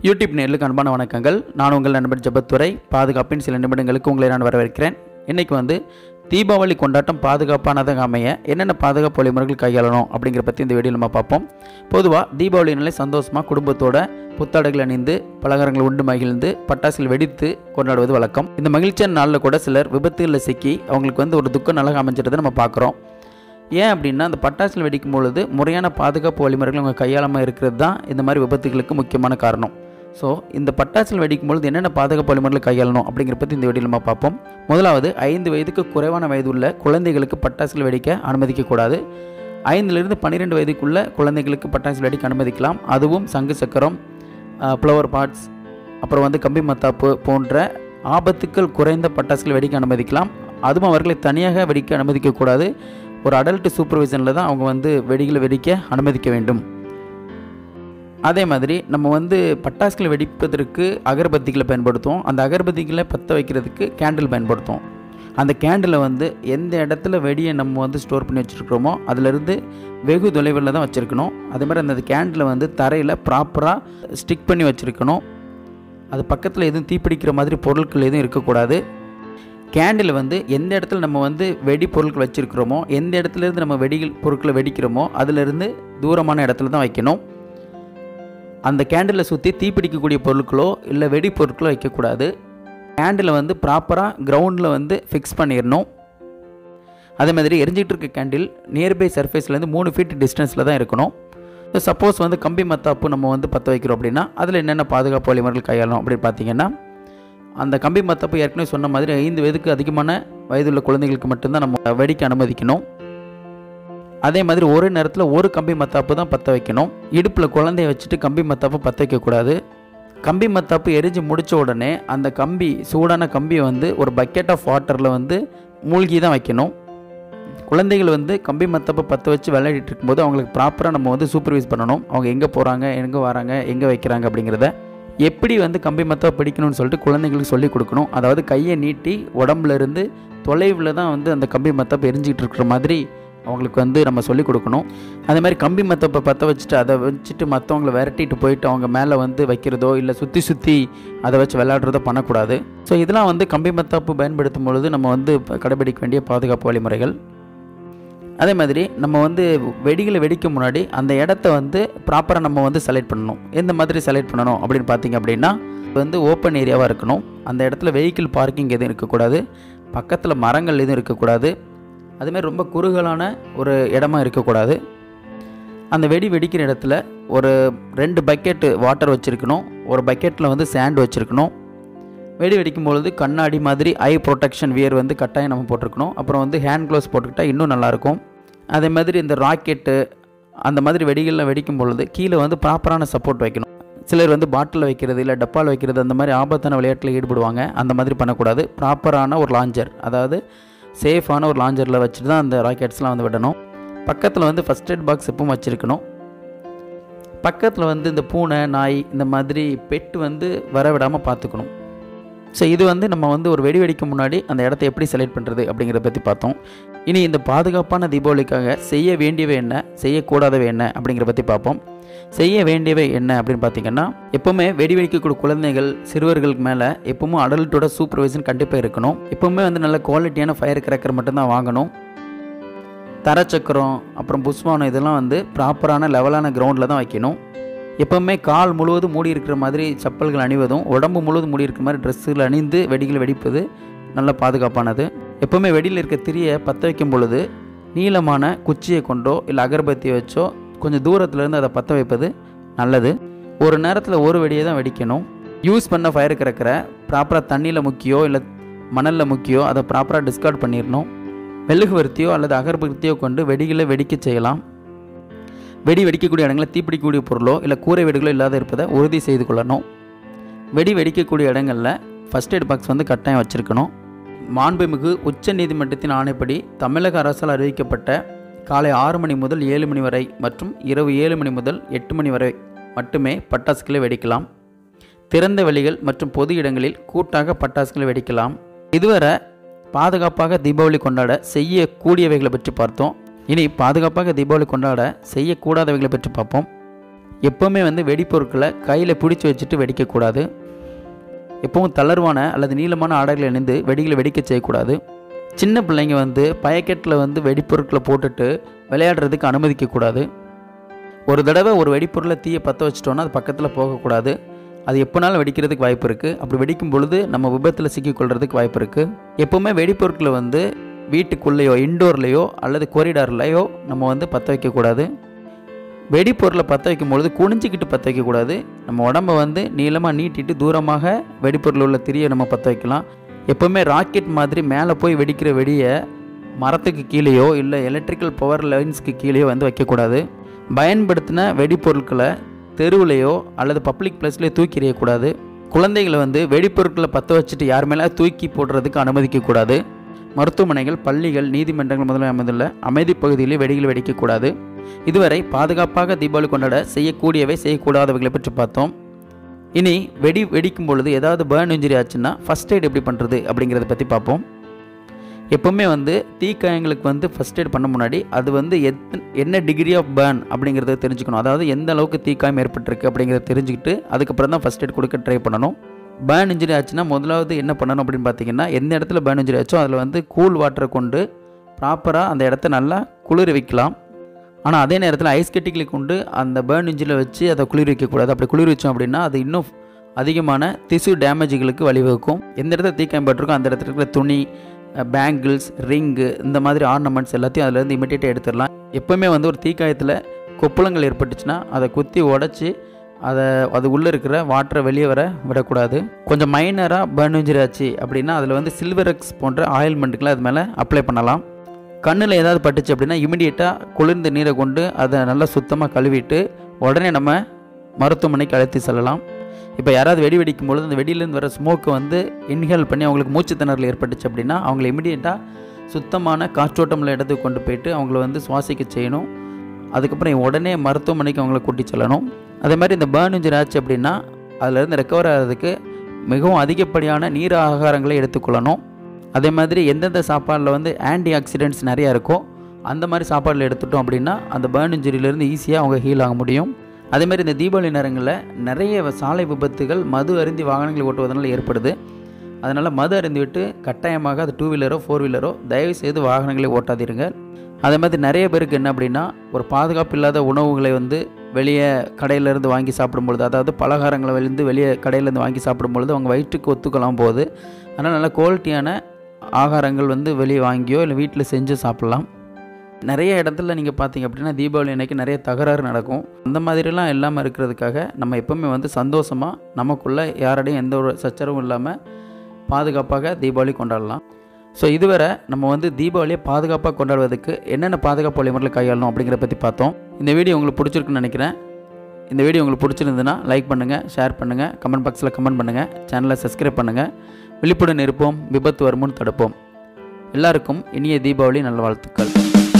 YouTube நேர்களுக்கு அன்பான வணக்கங்கள் நான் உங்கள் நண்பர் ஜபத்துறை பாதுகாப்பின் சில நிமிடங்களுக்கு உங்களை நான் வரவேற்கிறேன் இன்றைக்கி வந்து தீபாவளி கொண்டாட்டம் பாதுகாப்பானதாக அமைய என்னென்ன பாதுகாப்பு வழிமுறைகள் கையாளணும் அப்படிங்கிற பற்றி இந்த வீடியோ நம்ம பார்ப்போம் பொதுவாக தீபாவளினாலே சந்தோஷமாக குடும்பத்தோட புத்தாடைகள் அணிந்து பலகாரங்கள் உண்டு மகிழ்ந்து பட்டாசுகள் வெடித்து கொண்டாடுவது வழக்கம் இந்த மகிழ்ச்சியான நாளில் கூட சிலர் விபத்துகளில் சிக்கி அவங்களுக்கு வந்து ஒரு துக்க நலக அமைஞ்சிருதை நம்ம பார்க்குறோம் ஏன் அப்படின்னா அந்த பட்டாசுகள் வெடிக்கும் பொழுது முறையான பாதுகாப்பு வழிமுறைகள் அவங்க கையாளாமல் இருக்கிறது தான் இந்த மாதிரி விபத்துகளுக்கு முக்கியமான காரணம் ஸோ இந்த பட்டாசுகள் வெடிக்கும் பொழுது என்னென்ன பாதுகாப்பு வழிமுறைகளை கையாளணும் அப்படிங்கிற பற்றி இந்த வீடியோவில் நம்ம பார்ப்போம் முதலாவது ஐந்து வயதுக்கு குறைவான வயது உள்ள குழந்தைகளுக்கு பட்டாசுகள் வெடிக்க அனுமதிக்கக்கூடாது ஐந்திலிருந்து பன்னிரெண்டு வயதுக்குள்ள குழந்தைகளுக்கு பட்டாசுகள் வெடிக்க அனுமதிக்கலாம் அதுவும் சங்கு சக்கரம் ஃப்ளவர் பாட்ஸ் அப்புறம் வந்து கம்பி மத்தாப்பு போன்ற ஆபத்துக்கள் குறைந்த பட்டாசுகள் வெடிக்க அனுமதிக்கலாம் அதுவும் அவர்களை தனியாக வெடிக்க அனுமதிக்கக்கூடாது ஒரு அடல்ட் சூப்பர்விஷனில் தான் அவங்க வந்து வெடிகளை வெடிக்க அனுமதிக்க வேண்டும் அதே மாதிரி நம்ம வந்து பட்டாசுகளை வெடிப்பதற்கு அகர்பத்திகளை பயன்படுத்துவோம் அந்த அகர்பத்திகளை பற்ற வைக்கிறதுக்கு கேண்டில் பயன்படுத்துவோம் அந்த கேண்டிலை வந்து எந்த இடத்துல வெடியை நம்ம வந்து ஸ்டோர் பண்ணி வச்சுருக்கிறோமோ அதிலிருந்து வெகு தொலைவில் தான் வச்சுருக்கணும் அதே மாதிரி அந்த கேண்டிலை வந்து தரையில் ப்ராப்பராக ஸ்டிக் பண்ணி வச்சுருக்கணும் அது பக்கத்தில் எதுவும் தீப்பிடிக்கிற மாதிரி பொருட்கள் எதுவும் இருக்கக்கூடாது கேண்டில் வந்து எந்த இடத்துல நம்ம வந்து வெடி பொருட்கள் வச்சுருக்கிறோமோ எந்த இடத்துலேருந்து நம்ம வெடிகள் பொருட்களை வெடிக்கிறோமோ அதிலிருந்து தூரமான இடத்துல தான் வைக்கணும் அந்த கேண்டிலை சுற்றி தீப்பிடிக்கக்கூடிய பொருட்களோ இல்லை வெடி பொருட்களோ வைக்கக்கூடாது கேண்டிலை வந்து ப்ராப்பராக கிரவுண்டில் வந்து ஃபிக்ஸ் பண்ணிடணும் அதே மாதிரி எரிஞ்சிட்டு இருக்க கேண்டில் நியர்பை சர்ஃபேஸ்லேருந்து மூணு ஃபீட் டிஸ்டன்ஸில் தான் இருக்கணும் சப்போஸ் வந்து கம்பி மத்தாப்பு நம்ம வந்து பற்ற வைக்கிறோம் அப்படின்னா அதில் என்னென்ன பாதுகாப்பு வழிமுறைகள் கையாளணும் அப்படின்னு பார்த்தீங்கன்னா அந்த கம்பி மத்தாப்பு ஏற்கனவே சொன்ன மாதிரி ஐந்து வயதுக்கு அதிகமான வயதுள்ள குழந்தைகளுக்கு மட்டும்தான் நம்ம வெடிக்க அனுமதிக்கணும் அதே மாதிரி ஒரு நேரத்தில் ஒரு கம்பி மத்தாப்பு தான் பற்ற வைக்கணும் இடுப்பில் குழந்தைய வச்சுட்டு கம்பி மத்தாப்பு பற்ற வைக்கக்கூடாது கம்பி மத்தாப்பு எரிஞ்சு முடித்த உடனே அந்த கம்பி சூடான கம்பியை வந்து ஒரு பக்கெட் ஆஃப் வாட்டரில் வந்து மூழ்கி தான் வைக்கணும் குழந்தைகள் வந்து கம்பி மத்தப்பை பற்ற வச்சு விளையாடிட்டு இருக்கும்போது அவங்களுக்கு ப்ராப்பராக நம்ம வந்து சூப்பர்வைஸ் பண்ணணும் அவங்க எங்கே போகிறாங்க எங்கே வராங்க எங்கே வைக்கிறாங்க அப்படிங்கிறத எப்படி வந்து கம்பி மத்தப்பை பிடிக்கணும்னு சொல்லிட்டு குழந்தைங்களுக்கு சொல்லிக் கொடுக்கணும் அதாவது கையை நீட்டி உடம்புல இருந்து தொலைவில் தான் வந்து அந்த கம்பி மத்தப்பை எரிஞ்சிக்கிட்டு இருக்கிற மாதிரி அவங்களுக்கு வந்து நம்ம சொல்லிக் கொடுக்கணும் அதே மாதிரி கம்பி மத்தப்பை பற்ற வச்சுட்டு அதை வச்சுட்டு மற்றவங்களை விரட்டிட்டு போயிட்டு அவங்க மேலே வந்து வைக்கிறதோ இல்லை சுற்றி சுற்றி அதை வச்சு விளையாடுறதோ பண்ணக்கூடாது ஸோ இதெல்லாம் வந்து கம்பி மத்தாப்பு பயன்படுத்தும் பொழுது நம்ம வந்து கடைபிடிக்க வேண்டிய பாதுகாப்பு வழிமுறைகள் அதே மாதிரி நம்ம வந்து வெடிகளை வெடிக்க முன்னாடி அந்த இடத்த வந்து ப்ராப்பராக நம்ம வந்து செலக்ட் பண்ணணும் எந்த மாதிரி செலக்ட் பண்ணணும் அப்படின்னு பார்த்தீங்க அப்படின்னா வந்து ஓப்பன் ஏரியாவாக இருக்கணும் அந்த இடத்துல வெஹிக்கிள் பார்க்கிங் எதுவும் இருக்கக்கூடாது பக்கத்தில் மரங்கள் எதுவும் இருக்கக்கூடாது அதுமாதிரி ரொம்ப குறுகலான ஒரு இடமா இருக்கக்கூடாது அந்த வெடி வெடிக்கிற இடத்துல ஒரு ரெண்டு பக்கெட்டு வாட்டர் வச்சுருக்கணும் ஒரு பக்கெட்டில் வந்து சேண்ட் வச்சுருக்கணும் வெடி வெடிக்கும் பொழுது கண்ணாடி மாதிரி ஐ ப்ரொடெக்ஷன் வியர் வந்து கட்டாயம் நம்ம போட்டிருக்கணும் அப்புறம் வந்து ஹேண்ட் க்ளவுஸ் போட்டுக்கிட்டால் இன்னும் நல்லாயிருக்கும் அதே மாதிரி இந்த ராக்கெட்டு அந்த மாதிரி வெடிகளில் வெடிக்கும் பொழுது கீழே வந்து ப்ராப்பரான சப்போர்ட் வைக்கணும் சிலர் வந்து பாட்டில் வைக்கிறது இல்லை டப்பால் வைக்கிறது அந்த மாதிரி ஆபத்தான விளையாட்டில் ஈடுபடுவாங்க அந்த மாதிரி பண்ணக்கூடாது ப்ராப்பரான ஒரு லாஞ்சர் அதாவது சேஃபான ஒரு லாஞ்சரில் வச்சுட்டு தான் அந்த ராக்கெட்ஸ்லாம் வந்து விடணும் பக்கத்தில் வந்து ஃபஸ்ட் எய்ட் பாக்ஸ் எப்பவும் வச்சுருக்கணும் பக்கத்தில் வந்து இந்த பூனை நாய் இந்த மாதிரி பெட்டு வந்து வர விடாமல் பார்த்துக்கணும் ஸோ இது வந்து நம்ம வந்து ஒரு வெடி வெடிக்க முன்னாடி அந்த இடத்த எப்படி செலக்ட் பண்ணுறது அப்படிங்கிறத பற்றி பார்த்தோம் இனி இந்த பாதுகாப்பான தீபாவளிக்காக செய்ய வேண்டியவை என்ன செய்யக்கூடாதவை என்ன அப்படிங்கிற பற்றி பார்ப்போம் செய்ய வேண்டியவை என்ன அப்படின்னு பார்த்தீங்கன்னா எப்போவுமே வெடி வெடிக்கக்கூடிய குழந்தைகள் சிறுவர்களுக்கு மேலே எப்பவுமே அடல்ட்டோட சூப்பர்வைசன் கண்டிப்பாக இருக்கணும் எப்போவுமே வந்து நல்ல குவாலிட்டியான ஃபயர் கிராக்கர் மட்டும்தான் வாங்கணும் தரச்சக்கரம் அப்புறம் புஷ்வானம் இதெல்லாம் வந்து ப்ராப்பரான லெவலான கிரவுண்டில் தான் வைக்கணும் எப்போவுமே கால் முழுவதும் மூடி இருக்கிற மாதிரி செப்பல்கள் அணிவதும் உடம்பு முழுவதும் மூடி இருக்கிற மாதிரி ட்ரெஸ்ஸுகள் அணிந்து வெடிகள் வெடிப்பது நல்ல பாதுகாப்பானது எப்போவுமே வெடியில் இருக்க திரியை பற்ற வைக்கும் பொழுது நீளமான குச்சியை கொண்டோ இல்லை அகர்பத்தியை வச்சோ கொஞ்சம் தூரத்துலேருந்து அதை பற்ற வைப்பது நல்லது ஒரு நேரத்தில் ஒரு வெடியை தான் வெடிக்கணும் யூஸ் பண்ண ஃபயர் கிடக்கிற ப்ராப்பராக தண்ணியில் முக்கியோ இல்லை மணலில் முக்கியோ அதை ப்ராப்பராக டிஸ்கார்ட் பண்ணிடணும் மெழுகுவர்த்தியோ அல்லது அகர்பத்தியோ கொண்டு வெடிகளை வெடிக்க செய்யலாம் வெடி வெடிக்கக்கூடிய இடங்களில் தீப்பிடிக்கக்கூடிய பொருளோ இல்லை கூரை வெடிகளோ இல்லாத இருப்பதை உறுதி செய்து கொள்ளணும் வெடி வெடிக்கக்கூடிய இடங்களில் ஃபஸ்ட் எய்ட் பாக்ஸ் வந்து கட்டாயம் வச்சுருக்கணும் மாண்புமிகு உச்ச நீதிமன்றத்தின் ஆணைப்படி தமிழக அரசால் அறிவிக்கப்பட்ட காலை ஆறு மணி முதல் ஏழு மணி வரை மற்றும் இரவு ஏழு மணி முதல் எட்டு மணி வரை மட்டுமே பட்டாசுகளை வெடிக்கலாம் திறந்த வெளிகள் மற்றும் பொது இடங்களில் கூட்டாக பட்டாசுகளை வெடிக்கலாம் இதுவரை பாதுகாப்பாக தீபாவளி கொண்டாட செய்யக்கூடியவைகளை பற்றி பார்த்தோம் இனி பாதுகாப்பாக தீபாவளி கொண்டாட செய்யக்கூடாதவைகளை பற்றி பார்ப்போம் எப்போவுமே வந்து வெடிப்பொருட்களை கையில் பிடிச்சி வச்சுட்டு வெடிக்கக்கூடாது எப்பவும் தளர்வான அல்லது நீளமான ஆடைகளை இணைந்து வெடிகளை வெடிக்க செய்யக்கூடாது சின்ன பிள்ளைங்க வந்து பயக்கெட்டில் வந்து வெடிப்பொருட்களை போட்டுட்டு விளையாடுறதுக்கு அனுமதிக்கக்கூடாது ஒரு தடவை ஒரு வெடிப்பொருளை தீயை பற்ற வச்சிட்டோன்னா அது பக்கத்தில் போகக்கூடாது அது எப்போனாலும் வெடிக்கிறதுக்கு வாய்ப்பு இருக்குது அப்படி வெடிக்கும் பொழுது நம்ம விபத்தில் சிக்கிக்கொள்கிறதுக்கு வாய்ப்பு இருக்குது எப்போவுமே வெடிப்பொருட்களை வந்து வீட்டுக்குள்ளேயோ இன்டோர்லேயோ அல்லது கொரிடார்லேயோ நம்ம வந்து பற்ற வைக்கக்கூடாது வெடிப்பொருளை பற்ற வைக்கும் பொழுது குனிஞ்சிக்கிட்டு பற்ற வைக்கக்கூடாது நம்ம உடம்ப வந்து நீளமாக நீட்டிட்டு தூரமாக வெடிப்பொருள் உள்ள திரியை நம்ம பற்ற வைக்கலாம் எப்போவுமே ராக்கெட் மாதிரி மேலே போய் வெடிக்கிற வெடியை மரத்துக்கு கீழேயோ இல்லை எலக்ட்ரிக்கல் பவர் லைன்ஸ்க்கு கீழேயோ வந்து வைக்கக்கூடாது பயன்படுத்தின வெடிப்பொருட்களை தெருவுலையோ அல்லது பப்ளிக் பிளேஸ்லேயோ தூக்கி எறியக்கூடாது குழந்தைகளை வந்து வெடிப்பொருட்களை பற்ற வச்சுட்டு யார் மேலே தூக்கி போடுறதுக்கு அனுமதிக்கக்கூடாது மருத்துவமனைகள் பள்ளிகள் நீதிமன்றங்கள் முதலில் அமைந்துள்ள அமைதி பகுதிகளில் வெடிகள் வெடிக்கக்கூடாது இதுவரை பாதுகாப்பாக தீபாவளி கொண்டாட செய்யக்கூடியவை செய்யக்கூடாதவைகளை பற்றி பார்த்தோம் இனி வெடி வெடிக்கும் பொழுது ஏதாவது பேர்ன் இன்ஜுரி ஆச்சுன்னா ஃபஸ்ட் எய்ட் எப்படி பண்ணுறது அப்படிங்கிறத பற்றி பார்ப்போம் எப்போவுமே வந்து தீக்காயங்களுக்கு வந்து ஃபஸ்ட் எய்ட் பண்ண முன்னாடி அது வந்து எத் என்ன டிகிரி ஆஃப் பேர்ன் அப்படிங்கிறத தெரிஞ்சுக்கணும் அதாவது எந்த அளவுக்கு தீக்காயம் ஏற்பட்டிருக்கு அப்படிங்கிறத தெரிஞ்சுக்கிட்டு அதுக்கப்புறம் தான் ஃபஸ்ட் எய்ட் கொடுக்க ட்ரை பண்ணணும் பேர்ன் இன்ஜுரி ஆச்சுன்னா முதலாவது என்ன பண்ணணும் அப்படின்னு பார்த்தீங்கன்னா எந்த இடத்துல பேர்ன் இன்ஜுரி ஆச்சோ அதில் வந்து கூல் வாட்டரை கொண்டு ப்ராப்பராக அந்த இடத்த நல்லா குளிர் வைக்கலாம் ஆனால் அதே நேரத்தில் ஐஸ் கட்டிகளை கொண்டு அந்த பேர்ன் இன்ஜினில் வச்சு அதை குளிர் வைக்கக்கூடாது அப்படி குளிர் வச்சோம் அப்படின்னா அது இன்னும் அதிகமான திசு டேமேஜுகளுக்கு வழிவகுக்கும் எந்த இடத்துல தீக்காயம் பட்டிருக்கோ அந்த இடத்துல இருக்கிற துணி பேங்கிள்ஸ் ரிங்கு இந்த மாதிரி ஆர்னமெண்ட்ஸ் எல்லாத்தையும் அதுலேருந்து இமிடியேட்டாக எடுத்துடலாம் எப்போவுமே வந்து ஒரு தீக்காயத்தில் கொப்புளங்கள் ஏற்பட்டுச்சுன்னா அதை குத்தி உடச்சி அதை அது உள்ளே இருக்கிற வாட்டரை வெளியே வர விடக்கூடாது கொஞ்சம் மைனராக பர்ன் இன்ஜுரி ஆச்சு அப்படின்னா அதில் வந்து சில்வரெக்ஸ் போன்ற ஆயில்மெண்ட்டுகளை அது மேலே அப்ளை பண்ணலாம் கண்ணில் ஏதாவது பட்டுச்சு அப்படின்னா இமிடியேட்டாக குளிர்ந்த நீரை கொண்டு அதை நல்லா சுத்தமாக கழுவிட்டு உடனே நம்ம மருத்துவமனைக்கு அழைத்து செல்லலாம் இப்போ யாராவது வெடி வெடிக்கும் பொழுது அந்த வெடியிலேருந்து வர ஸ்மோக்கை வந்து இன்ஹேல் பண்ணி அவங்களுக்கு மூச்சு திணறல் ஏற்பட்டுச்சு அப்படின்னா அவங்கள இமிடியேட்டாக சுத்தமான காற்றோட்டமுள்ள இடத்துக்கு கொண்டு போயிட்டு அவங்கள வந்து சுவாசிக்க செய்யணும் அதுக்கப்புறம் உடனே மருத்துவமனைக்கு அவங்கள கூட்டி செல்லணும் அதே மாதிரி இந்த பேர்ன் இன்ஜுரி ஆச்சு அப்படின்னா அதிலேருந்து ரெக்கவர் ஆகிறதுக்கு மிகவும் அதிகப்படியான நீர் ஆகாரங்களை எடுத்துக்கொள்ளணும் அதே மாதிரி எந்தெந்த சாப்பாடில் வந்து ஆன்டி ஆக்சிடென்ட்ஸ் நிறையா இருக்கோ அந்த மாதிரி சாப்பாடில் எடுத்துட்டோம் அப்படின்னா அந்த பேர்ன் இன்ஜுரியிலேருந்து ஈஸியாக அவங்க ஹீல் ஆக முடியும் அதே மாதிரி இந்த தீபாவளி நேரங்களில் நிறைய சாலை விபத்துகள் மது அருந்தி வாகனங்களை ஓட்டுவதனால் ஏற்படுது அதனால் மது அருந்தி விட்டு கட்டாயமாக அது டூ வீலரோ ஃபோர் வீலரோ தயவு செய்து வாகனங்களை ஓட்டாதீருங்க அதே மாதிரி நிறைய பேருக்கு என்ன அப்படின்னா ஒரு பாதுகாப்பு இல்லாத உணவுகளை வந்து வெளியே கடையிலேருந்து வாங்கி சாப்பிடும்பொழுது அதாவது பலகாரங்களை வந்து வெளியே கடையிலேருந்து வாங்கி சாப்பிடும்பொழுது அவங்க வயிற்றுக்கு ஒத்துக்கலாம் போகுது அதனால் நல்ல குவாலிட்டியான ஆகாரங்கள் வந்து வெளியே வாங்கியோ இல்லை வீட்டில் செஞ்சு சாப்பிட்லாம் நிறைய இடத்துல நீங்கள் பார்த்தீங்க அப்படின்னா தீபாவளி அன்னைக்கு நிறைய தகராறு நடக்கும் அந்த மாதிரிலாம் இல்லாமல் இருக்கிறதுக்காக நம்ம எப்போவுமே வந்து சந்தோஷமாக நமக்குள்ளே யாரோடையும் எந்த ஒரு சச்சரவும் இல்லாமல் பாதுகாப்பாக தீபாவளி கொண்டாடலாம் ஸோ இதுவரை நம்ம வந்து தீபாவளியை பாதுகாப்பாக கொண்டாடுவதற்கு என்னென்ன பாதுகாப்பு வழிமுறைகளை கையாளணும் அப்படிங்கிறத பற்றி பார்த்தோம் இந்த வீடியோ உங்களுக்கு பிடிச்சிருக்குன்னு நினைக்கிறேன் இந்த வீடியோ உங்களுக்கு பிடிச்சிருந்ததுன்னா லைக் பண்ணுங்கள் ஷேர் பண்ணுங்கள் கமெண்ட் பாக்ஸில் கமெண்ட் பண்ணுங்கள் சேனலை சப்ஸ்கிரைப் பண்ணுங்கள் விழிப்புடன் இருப்போம் விபத்து வருமுன் தடுப்போம் எல்லாருக்கும் இனிய தீபாவளி நல்வாழ்த்துக்கள்